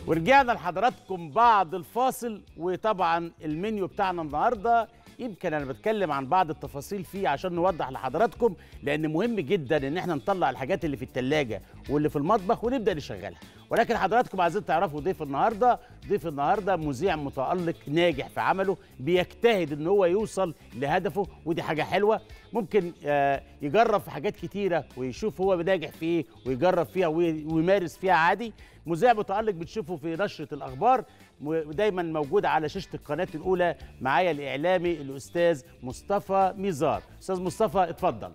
ورجعنا لحضراتكم بعد الفاصل وطبعا المنيو بتاعنا النهارده يمكن انا بتكلم عن بعض التفاصيل فيه عشان نوضح لحضراتكم لان مهم جدا ان احنا نطلع الحاجات اللي في التلاجة واللي في المطبخ ونبدا نشغلها ولكن حضراتكم عايزين تعرفوا ضيف النهارده ضيف النهارده مذيع متالق ناجح في عمله بيجتهد ان هو يوصل لهدفه ودي حاجه حلوه ممكن آه، يجرب في حاجات كتيره ويشوف هو ناجح في ايه ويجرب فيها وي- ويمارس فيها عادي مذيع متالق بتشوفه في نشره الاخبار ودايما موجود على شاشه القناه الاولى معايا الاعلامي الاستاذ مصطفى ميزار استاذ مصطفى اتفضل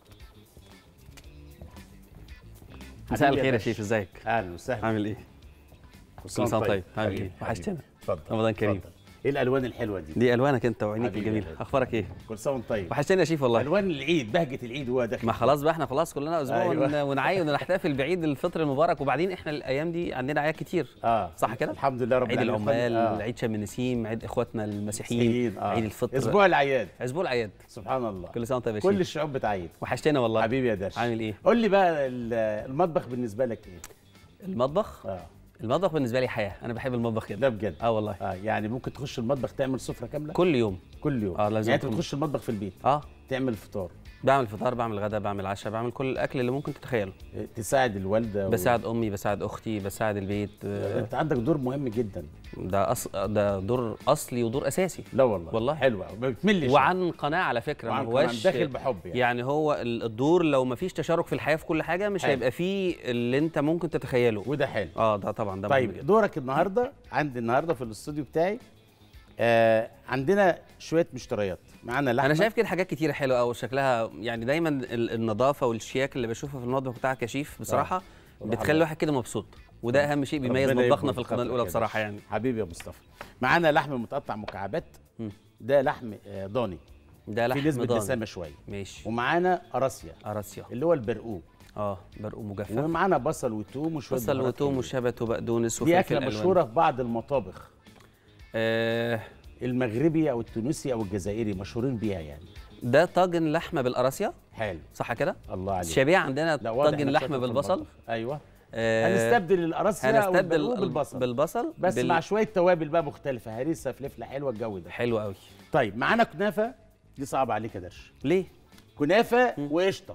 مساء حبيبي الخير يا باشا. شيف ازيك اهلا وسهلا عامل ايه كل سنة وأنت طيب. عامل حبيبي، إيه؟ وحشتنا. حبيبي. اتفضل رمضان كريم. اتفضل. ايه الالوان الحلوه دي دي الوانك انت وعينيك حبيبي يا الجميله غالي. اخبارك ايه كل سنه وانت طيب وحشتني يا شيف والله الوان العيد بهجه العيد وهو داخل ما خلاص بقى احنا خلاص كلنا اسبوع أيوة. ون- ونعيد ونحتفل بعيد الفطر المبارك وبعدين احنا الايام دي عندنا اعياد كتير اه صح كده الحمد لله رب عيد العالمين العمال آه. عيد شم النسيم عيد اخواتنا المسيحيين مسيحيين، آه. عيد الفطر اسبوع الاعياد اسبوع الاعياد سبحان الله كل سنه وانت طيب يا كل شيف الشعوب بتعيد وحشتنا والله حبيبي يا درش عامل ايه قول لي بقى ال- المطبخ بالنسبه لك ايه المطبخ اه المطبخ بالنسبه لي حياه انا بحب المطبخ ده جدا بجد اه والله اه يعني ممكن تخش المطبخ تعمل سفره كامله كل يوم كل يوم آه، لازم يعني انت أكون- بتخش المطبخ في البيت اه تعمل فطار بعمل فطار بعمل غدا بعمل عشاء بعمل كل الاكل اللي ممكن تتخيله إيه، تساعد الوالده و- بساعد امي بساعد اختي بساعد البيت آه، انت عندك دور مهم جدا ده أص... ده دور اصلي ودور اساسي لا والله والله. حلوه ما بتملش وعن قناعه على فكره وعن ما قناعة، هواش داخل بحب يعني. يعني هو ال- الدور لو ما فيش تشارك في الحياه في كل حاجه مش حلو. هيبقى فيه اللي انت ممكن تتخيله وده حلو اه ده طبعا ده مهم طيب جدا. دورك النهارده عندي النهارده في الاستوديو بتاعي آه عندنا شويه مشتريات معانا لحمه انا شايف كده حاجات كتيره حلوه قوي شكلها يعني دايما ال- النظافه والشياك اللي بشوفه في المطبخ بتاعك يا شيف بصراحه والله بتخلي حلو. الواحد كده مبسوط وده اهم شيء بيميز ربنا مطبخنا يكبر في القناه خاطرك الاولى يا بصراحه باشا. يعني حبيبي يا مصطفى معانا لحم متقطع مكعبات مم. ده لحم آه، ضاني ده في لحم نسبه ضاني دسامه شويه ماشي ومعانا قراصيا قراصيا اللي هو البرقوق اه برقوق مجفف ومعانا بصل وتوم وشويه بصل بهارات وتوم حلوة. وشبت وبقدونس دي وفلفل اكله ألوان. مشهوره في بعض المطابخ آه المغربي او التونسي او الجزائري مشهورين بيها يعني ده طاجن لحمه بالقراصيا حلو صح كده الله عليك الشبيه عندنا لا واضح طاجن إنك لحمه شاطر في بالبصل المطبخ. ايوه آه هنستبدل القراصيا هنستبدل والبرقوق ال- بالبصل بالبصل بس بال- مع شويه توابل بقى مختلفه هريسه فلفله حلوه الجو ده حلو قوي طيب معانا كنافه دي صعبه عليك يا درش ليه كنافه وقشطه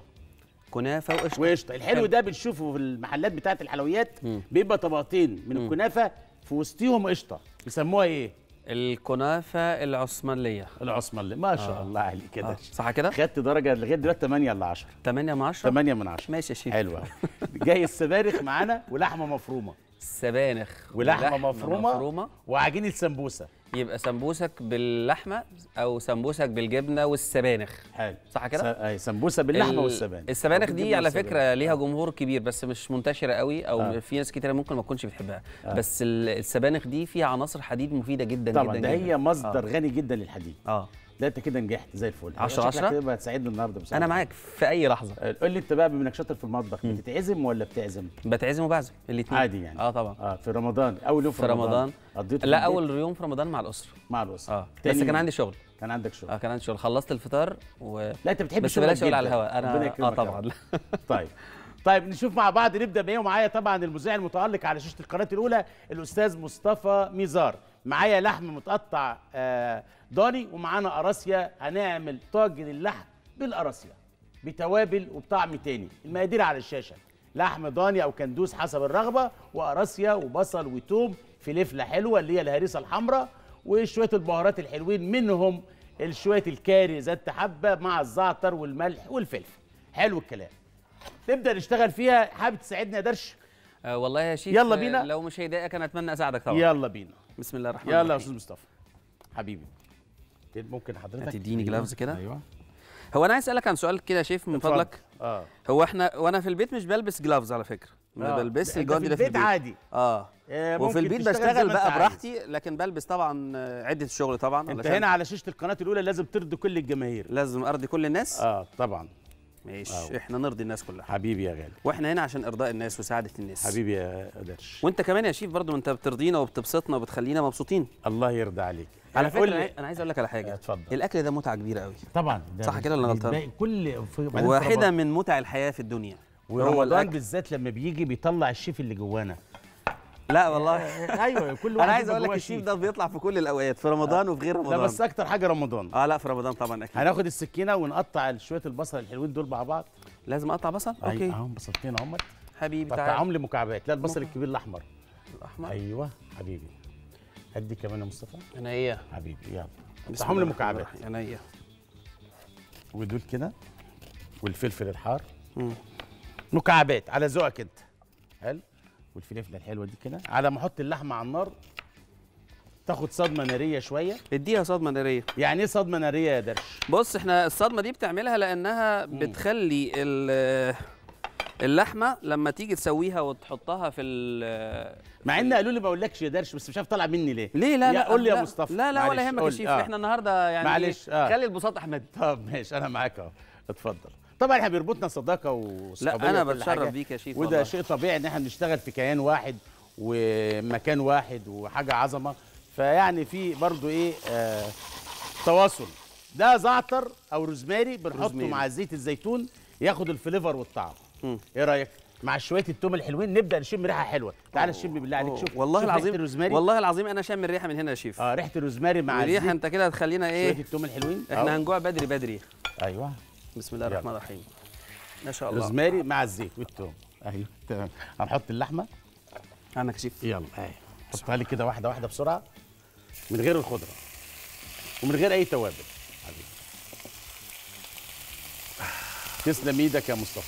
كنافه وقشطه وقشطه الحلو حلو. ده بنشوفه في المحلات بتاعه الحلويات مم. بيبقى طبقتين من الكنافه في وسطيهم قشطه بيسموها ايه الكنافه العثمانيه العثمانيه ما شاء آه. الله عليك كده آه. صح كده خدت درجه لغايه دلوقتي 8 ل 10 8 من 10 8 من 10 ماشي يا شيف حلوه جاي السبانخ معانا ولحمه مفرومه سبانخ ولحمه مفرومه, مفرومه وعجينه سمبوسه يبقى سمبوسك باللحمه او سمبوسك بالجبنه والسبانخ حلو صح كده؟ س- أي سمبوسه باللحمه ال- والسبانخ السبانخ أو دي بالجبنة على والسبانخ. فكره ليها جمهور كبير بس مش منتشره قوي او آه. في ناس كتير ممكن ما تكونش بتحبها آه. بس ال- السبانخ دي فيها عناصر حديد مفيده جدا طبعا جدا ده جدا. هي مصدر آه. غني جدا للحديد اه لا انت كده نجحت زي الفل 10 شكلك 10 كده هتساعدني النهارده بصراحه انا معاك في اي لحظه آه، قول لي انت بقى بما انك شاطر في المطبخ بتتعزم ولا بتعزم بتعزم وبعزم الاثنين عادي يعني اه طبعا اه في رمضان اول يوم في, في رمضان قضيته في لا البيت اول يوم في رمضان مع الاسره مع الاسره اه تاني بس كان يوم عندي شغل كان عندك شغل اه كان عندي شغل خلصت الفطار و لا انت بتحب بس شغلك بلاش اقول جداً. على الهواء ربنا انا اه يكرمك يا طبعا رب. طيب طيب نشوف مع بعض نبدا بايه ومعايا طبعا المذيع المتالق على شاشه القناه الاولى الاستاذ مصطفى ميزار معايا لحم متقطع آه، ضاني ومعانا قراصيا هنعمل طاجن اللحم بالقراصيا بتوابل وبطعم تاني المقادير على الشاشه لحم ضاني او كندوس حسب الرغبه وقراصيا وبصل وتوم فلفله حلوه اللي هي الهريسه الحمراء وشويه البهارات الحلوين منهم شويه الكاري ذات حبه مع الزعتر والملح والفلفل حلو الكلام نبدا نشتغل فيها حابب تساعدني يا درش آه والله يا شيخ يلا آه، بينا. لو مش هيضايقك انا اتمنى اساعدك طبعا يلا بينا بسم الله الرحمن يلا يا الرحيم استاذ مصطفى حبيبي ممكن حضرتك هتديني أيوة. جلافز كده؟ ايوه هو انا عايز اسالك عن سؤال كده يا شيف من اتفضل. فضلك اه هو احنا وانا في البيت مش بلبس جلافز على فكره ما آه. بلبس ده- ده الجوندي في ده في البيت البيت عادي اه آه، وفي ممكن البيت تشتغل زي بشتغل ما بقى أنت عايز. براحتي لكن بلبس طبعا آه، عده الشغل طبعا انت علشان هنا على شاشه القناه الاولى لازم ترضي كل الجماهير لازم ارضي كل الناس اه طبعا ماشي آه. احنا نرضي الناس كلها حبيبي يا غالي واحنا هنا عشان ارضاء الناس وسعاده الناس حبيبي يا درش وانت كمان يا شيف برضو انت بترضينا وبتبسطنا وبتخلينا مبسوطين الله يرضى عليك على آه، فكره قول انا لي- عاي- انا عايز اقول لك على حاجه اتفضل. الاكل ده متعه كبيره قوي طبعا ده صح كده ولا غلطان؟ بتلاقي كل في بعدين في واحده رمضان- من متع الحياه في الدنيا هو ورمضان الاكل بالذات لما بيجي بيطلع الشيف اللي جوانا لا والله ايوه كل واحد انا عايز يبقى اقول لك جواه الشيف شيف. ده بيطلع في كل الاوقات في رمضان وفي غير لا رمضان بس اكتر حاجه رمضان اه لا في رمضان طبعا اكيد هناخد السكينه ونقطع شويه البصل الحلوين دول مع بعض لازم اقطع بصل اوكي اهو بصلتين اهم حبيبي تعالى قطعهم لي مكعبات لا البصل ممكن. الكبير الاحمر الاحمر ايوه حبيبي هدي كمان يا مصطفى عينيا حبيبي يلا بسم قطعهم لي الله الرحمن مكعبات الرحيم. عينيا ودول كده والفلفل الحار مم. مكعبات على ذوقك انت حلو والفلفله الحلوه دي كده على ما احط اللحمه على النار تاخد صدمه ناريه شويه اديها صدمه ناريه يعني ايه صدمه ناريه يا درش بص احنا الصدمه دي بتعملها لانها بتخلي ال- اللحمه لما تيجي تسويها وتحطها في ال مع ان قالوا لي ما اقولكش يا درش بس مش عارف طالع مني ليه ليه لا يا لا قول لي يا لا مصطفى لا لا ولا معلش، يهمك يا قول لي. شيف آه. احنا النهارده يعني معلش، إيه؟ آه. خلي البساط احمد طب ماشي انا معاك اهو اتفضل طبعا احنا بيربطنا صداقه وصحوبيه لا انا وكل بتشرف حاجة. بيك يا شيف وده والله. شيء طبيعي ان احنا بنشتغل في كيان واحد ومكان واحد وحاجه عظمه فيعني في برضو ايه آه تواصل ده زعتر او روزماري بنحطه روزماري. مع زيت الزيتون ياخد الفليفر والطعم مم. ايه رايك مع شويه التوم الحلوين نبدا نشم ريحه حلوه تعال نشم بالله عليك أوه. شوف والله شوف ريحة العظيم الروزماري والله العظيم انا شامم الريحه من هنا يا شيف اه ريحه الروزماري مع الريحه الزيت انت كده هتخلينا شويه ايه التوم الحلوين احنا أهو. هنجوع بدري بدري ايوه بسم الله يلا. الرحمن الرحيم ما شاء الله روزماري مع الزيت والثوم ايوه تمام هنحط اللحمه عنك يا شيف يلا اهي حطها لي كده واحده واحده بسرعه من غير الخضره ومن غير اي توابل حبيبي تسلم ايدك يا مصطفى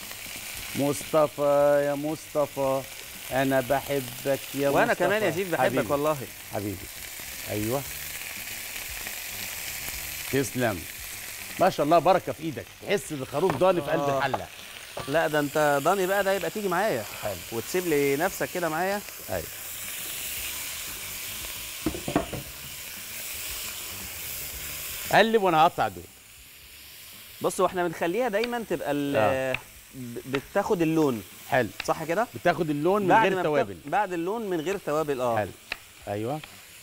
مصطفى يا مصطفى انا بحبك يا وانا مصطفى كمان يا شيف بحبك حبيبي. والله حبيبي ايوه تسلم ما شاء الله بركه في ايدك تحس ان الخروف ضاني في قلب آه. الحله لا ده انت ضاني بقى ده يبقى تيجي معايا حلو وتسيب لي نفسك كده معايا ايوه قلب وانا هقطع دول بص واحنا بنخليها دايما تبقى ال- آه. ب- بتاخد اللون حلو صح كده بتاخد اللون من بعد غير ما بت- توابل بعد اللون من غير توابل اه حلو ايوه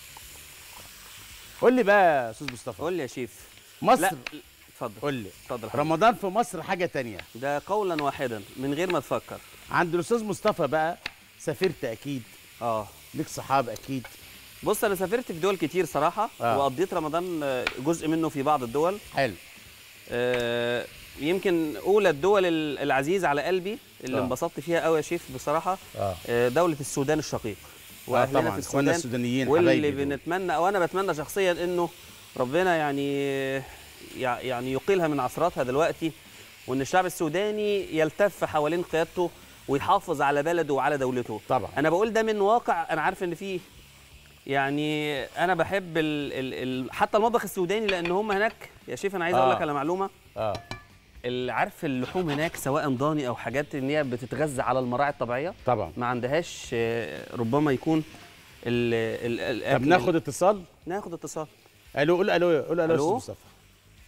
قول لي بقى يا استاذ مصطفى قول لي يا شيف مصر لا اتفضل قول لي اتفضل حضرتك. رمضان في مصر حاجه تانية ده قولا واحدا من غير ما تفكر عند الاستاذ مصطفى بقى سافرت اكيد اه ليك صحاب اكيد بص انا سافرت في دول كتير صراحه آه. وقضيت رمضان آه، جزء منه في بعض الدول حلو آه، يمكن اولى الدول ال- العزيزه على قلبي اللي آه. انبسطت فيها قوي يا شيف بصراحه اه آه، دوله السودان الشقيق واهلنا طبعا في اخواننا السودان السودانيين واللي حبايبي دول. بنتمنى او انا بتمنى شخصيا انه ربنا يعني يع- يعني يقيلها من عثراتها دلوقتي وان الشعب السوداني يلتف حوالين قيادته ويحافظ على بلده وعلى دولته طبعا انا بقول ده من واقع انا عارف ان فيه يعني انا بحب ال ال ال حتى المطبخ السوداني لان هم هناك يا شيف انا عايز اقول آه. لك على معلومه اه ال- عارف اللحوم هناك سواء ضاني او حاجات ان هي بتتغذى على المراعي الطبيعيه طبعا ما عندهاش آه، ربما يكون ال ال طب الأكل- ناخد اتصال ناخد اتصال الو قول الو قول الو يا ألو؟ استاذ مصطفى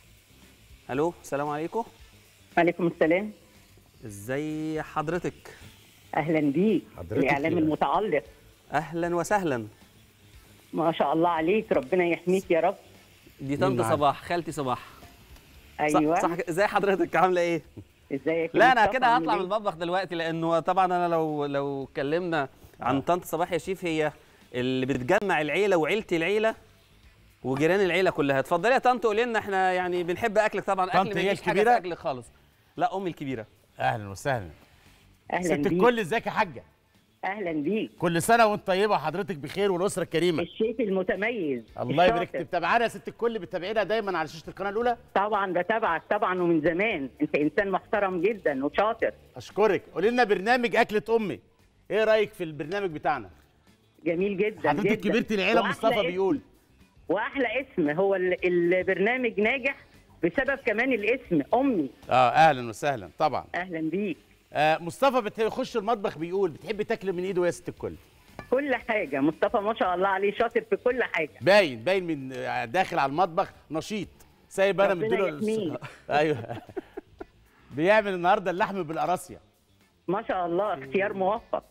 الو السلام عليكم وعليكم السلام ازي حضرتك اهلا بيك حضرتك الاعلام يا- المتالق اهلا وسهلا ما شاء الله عليك ربنا يحميك يا رب دي طنط معاك؟ صباح خالتي صباح صح- ايوه صح كده؟ ازي حضرتك عامله ايه ازيك يا لا انا مصطفى؟ كده عامل هطلع من إيه؟ المطبخ دلوقتي لانه طبعا انا لو لو اتكلمنا عن طنط صباح يا شيف هي اللي بتجمع العيله وعيلتي العيله وجيران العيله كلها اتفضلي يا طنط قولي لنا احنا يعني بنحب اكلك طبعا طنط اكل ما هي يجيش حاجه الكبيرة؟ في اكلك خالص لا امي الكبيره اهلا وسهلا اهلا ست بيك الكل ازيك يا حاجه اهلا بيك كل سنه وانت طيبه وحضرتك بخير والاسره الكريمه الشيف المتميز الله يبارك الشاطر. فيك بتابعانا يا ست الكل بتابعينا دايما على شاشه القناه الاولى طبعا بتابعك طبعا ومن زمان انت انسان محترم جدا وشاطر اشكرك قولي لنا برنامج اكله امي ايه رايك في البرنامج بتاعنا جميل جدا حضرتك جدا كبيره العيله وأحلى مصطفى اسم- بيقول واحلى اسم هو ال- البرنامج ناجح بسبب كمان الاسم امي اه اهلا وسهلا طبعا اهلا بيك آه مصطفى بتخش المطبخ بيقول بتحبي تاكلي من ايده يا ست الكل كل حاجه مصطفى ما شاء الله عليه شاطر في كل حاجه باين باين من آه، داخل على المطبخ نشيط سايب انا ربنا مديله يحميه. ايوه بيعمل النهارده اللحم بالقراصيه ما شاء الله اختيار موفق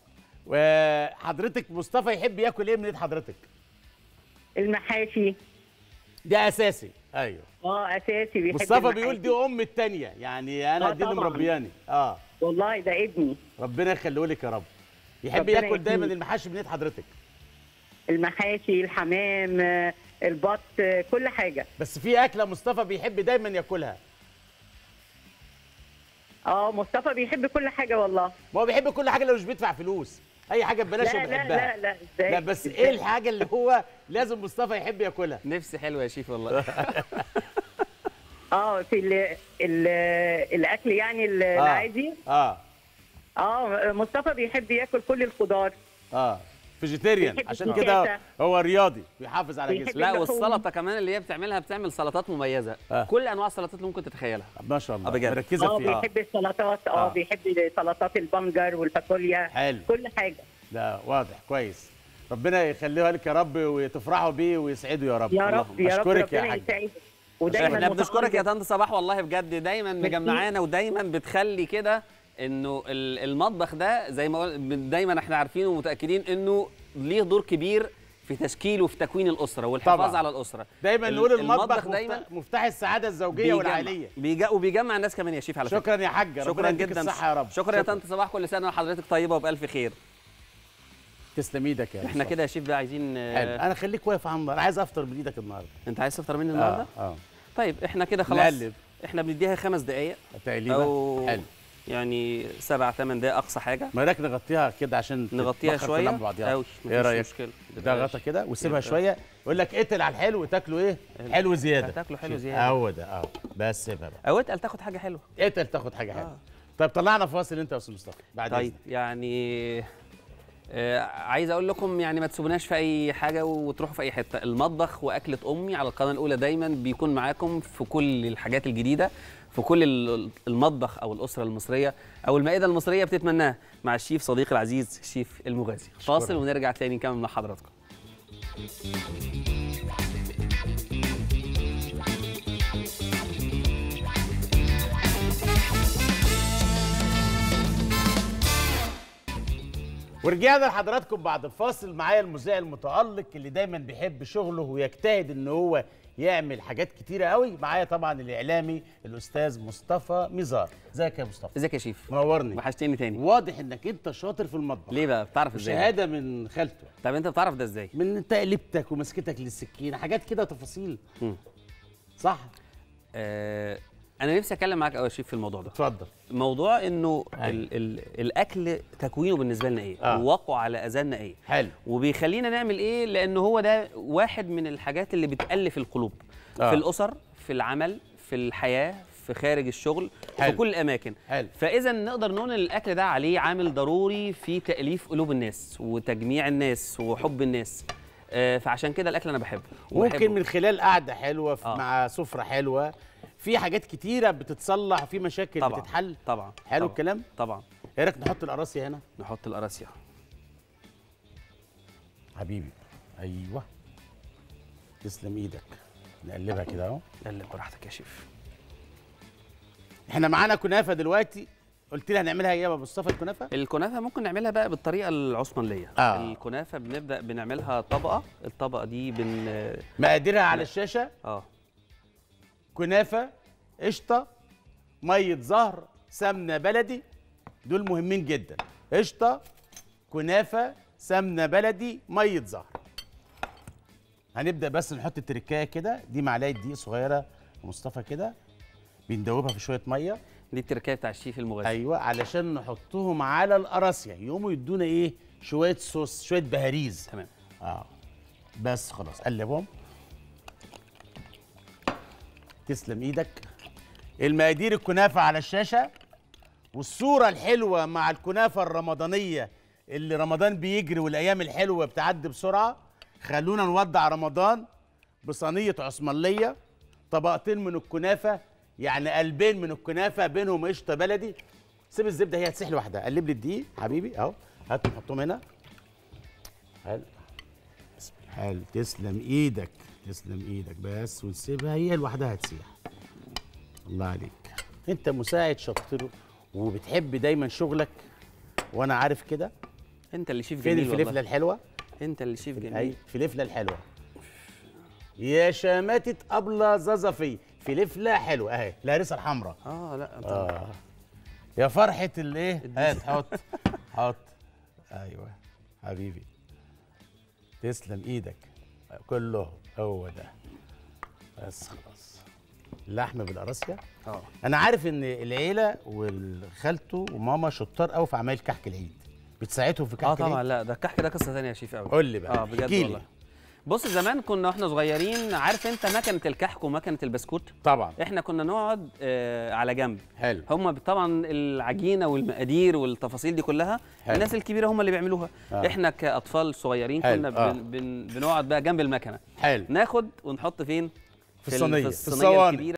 وحضرتك مصطفى يحب ياكل ايه من ايد حضرتك المحاشي ده اساسي ايوه اه اساسي بيحب مصطفى المحاشي. بيقول دي ام التانية يعني انا آه دي اللي طبعاً. مربياني اه والله ده ابني ربنا يخليه لك يا رب يحب ربنا ياكل دايما يحميه. المحاشي من ايد حضرتك المحاشي الحمام آه، البط آه، كل حاجه بس في اكله مصطفى بيحب دايما ياكلها اه مصطفى بيحب كل حاجه والله ما هو بيحب كل حاجه لو مش بيدفع فلوس اي حاجه ببلاش لا هو لا بيحبها لا لا ازاي لا بس إزاي؟ ايه الحاجه اللي هو لازم مصطفى يحب ياكلها نفسي حلوه يا شيف والله اه في ال ال الاكل يعني ال- آه. العادي اه اه مصطفى بيحب ياكل كل الخضار اه فيجيتيريان بيحب عشان الكيكة. كده هو رياضي بيحافظ على بيحب جسمه لا اللحوم. والسلطه كمان اللي هي بتعملها بتعمل سلطات مميزه آه. كل انواع السلطات اللي ممكن تتخيلها ما شاء الله آه، بجد. مركزه اه فيها بيحب السلطات اه آه. بيحب سلطات البنجر والفاصوليا حلو كل حاجه لا واضح كويس ربنا يخليها لك يا رب وتفرحوا بيه ويسعده يا رب يا رب يا رب اشكرك يا ربنا حاج يسعدك ودايما احنا بنشكرك يا متألق. طنط صباح والله بجد دايما ميرسي. مجمعانا ودايما بتخلي كده انه ال- المطبخ ده زي ما قل- دايما احنا عارفين ومتاكدين انه ليه دور كبير في تشكيل وفي تكوين الاسره والحفاظ طبعاً. على الاسره دايما ال- نقول المطبخ المطبخ دايما مفتاح, مفتاح السعاده الزوجيه بيجمع- والعائليه بيجا وبيجمع الناس كمان يا شيف على فكره شكرا يا حاج شكرا ربنا يديك جدا الصحه يا رب شكرا يا طنط صباح كل سنه وحضرتك طيبه وبالف خير تسلم ايدك يا احنا مصطفى. كده يا شيف بقى عايزين آه، حلو انا خليك واقف على النار انا عايز افطر من ايدك النهارده انت عايز تفطر مني النهارده اه اه طيب احنا كده خلاص نقلب. احنا بنديها خمس دقائق تقليبه او حلو يعني سبع ثمان دقائق اقصى حاجه ما رايك نغطيها كده عشان نغطيها تتبخر شويه كلها مع بعضيها قوي ايه رايك مشكله ده غطا كده وسيبها يبقى- شويه يقول لك اتقل على الحلو وتاكله ايه حلو زياده هتاكله حلو شوف، زيادة. هو ده اه بس سيبها بقى او اتقل تاخد حاجه حلوه اتقل تاخد حاجه حلوه آه. طيب طلعنا فاصل انت يا استاذ مصطفى بعد طيب إذنك. يعني آه عايز اقول لكم يعني ما تسيبوناش في اي حاجه وتروحوا في اي حته المطبخ واكله امي على القناه الاولى دايما بيكون معاكم في كل الحاجات الجديده في كل ال- المطبخ او الاسره المصريه او المائده المصريه بتتمناها مع الشيف صديقي العزيز الشيف المغازي فاصل ونرجع تاني نكمل مع حضراتكم ورجعنا لحضراتكم بعد الفاصل معايا المذيع المتألق اللي دايما بيحب شغله ويجتهد ان هو يعمل حاجات كتيرة قوي معايا طبعا الإعلامي الأستاذ مصطفى ميزار ازيك يا مصطفى ازيك يا شيف منورني وحشتني تاني واضح انك انت شاطر في المطبخ ليه بقى بتعرف ازاي ده؟ شهادة من خالته طب انت بتعرف ده ازاي من تقليبتك ومسكتك للسكينة حاجات كده تفاصيل مم. صح آه انا نفسي اتكلم معاك قوي يا شيف في الموضوع ده اتفضل موضوع انه أيوة. ال ال الاكل تكوينه بالنسبه لنا ايه آه. ووقعه على اذاننا ايه حلو وبيخلينا نعمل ايه لان هو ده واحد من الحاجات اللي بتالف القلوب آه. في الاسر في العمل في الحياه في خارج الشغل حلو. في كل الاماكن حلو. فاذا نقدر نقول ان الاكل ده عليه عامل ضروري في تاليف قلوب الناس وتجميع الناس وحب الناس آه فعشان كده الاكل انا بحبه ممكن وبحبه. من خلال قعدة حلوة في- آه. مع سفرة حلوة في حاجات كتيرة بتتصلح وفي مشاكل طبعا بتتحل طبعا حلو طبعا. الكلام طبعا ايه رايك نحط القراصية هنا نحط القراصيه حبيبي ايوه تسلم ايدك نقلبها كده اهو قلب براحتك يا شيف احنا معانا كنافه دلوقتي قلت لي هنعملها ايه يا ابو مصطفى الكنافه الكنافه ممكن نعملها بقى بالطريقه العثمانيه آه. الكنافه بنبدا بنعملها طبقه الطبقه دي بن مقاديرها على لا. الشاشه اه كنافه قشطه ميه زهر سمنه بلدي دول مهمين جدا قشطه كنافه سمنه بلدي ميه زهر هنبدا بس نحط التركايه كده دي معلقه دقيق صغيره يا مصطفى كده بندوبها في شويه ميه دي التركية بتاع الشيف المغازي ايوه علشان نحطهم على القراصيه يقوموا يدونا ايه شويه صوص شويه بهاريز تمام اه بس خلاص قلبهم تسلم ايدك المقادير الكنافه على الشاشه والصوره الحلوه مع الكنافه الرمضانيه اللي رمضان بيجري والايام الحلوه بتعدي بسرعه خلونا نودع رمضان بصينيه عثمانيه طبقتين من الكنافه يعني قلبين من الكنافه بينهم قشطه بلدي سيب الزبده هي هتسيح لوحدها قلب لي الدقيق حبيبي اهو هات نحطهم هنا حلو حلو تسلم ايدك تسلم ايدك بس ونسيبها هي لوحدها هتسيح الله عليك انت مساعد شاطر وبتحب دايما شغلك وانا عارف كده انت اللي شيف فين جميل الفلفله والله الحلوه انت اللي شيف جميل اي فلفله الحلوه يا شماتة أبلة ززفي فلفلة حلوة أهي الهريسة الحمراء اه لا انت آه يا فرحة الإيه؟ هات حط حط ايوه حبيبي تسلم ايدك كله هو ده بس خلاص اللحم بالقراصيه اه انا عارف ان العيله وخالته وماما شطار قوي في عمايل كحك العيد بتساعدهم في كحك اه طبعا العيد لا ده الكحك ده قصه ثانيه يا شيف قوي قول لي بقى اه بجد احكي لي. والله بص زمان كنا واحنا صغيرين عارف انت مكنه الكحك ومكنه البسكوت طبعا احنا كنا نقعد آه على جنب حلو هم طبعا العجينه والمقادير والتفاصيل دي كلها حلو. الناس الكبيره هم اللي بيعملوها آه. احنا كاطفال صغيرين حلو. كنا آه. بن بن بنقعد بقى جنب المكنه حلو ناخد ونحط فين في الصينيه في في الصينيه الصواني الكبيره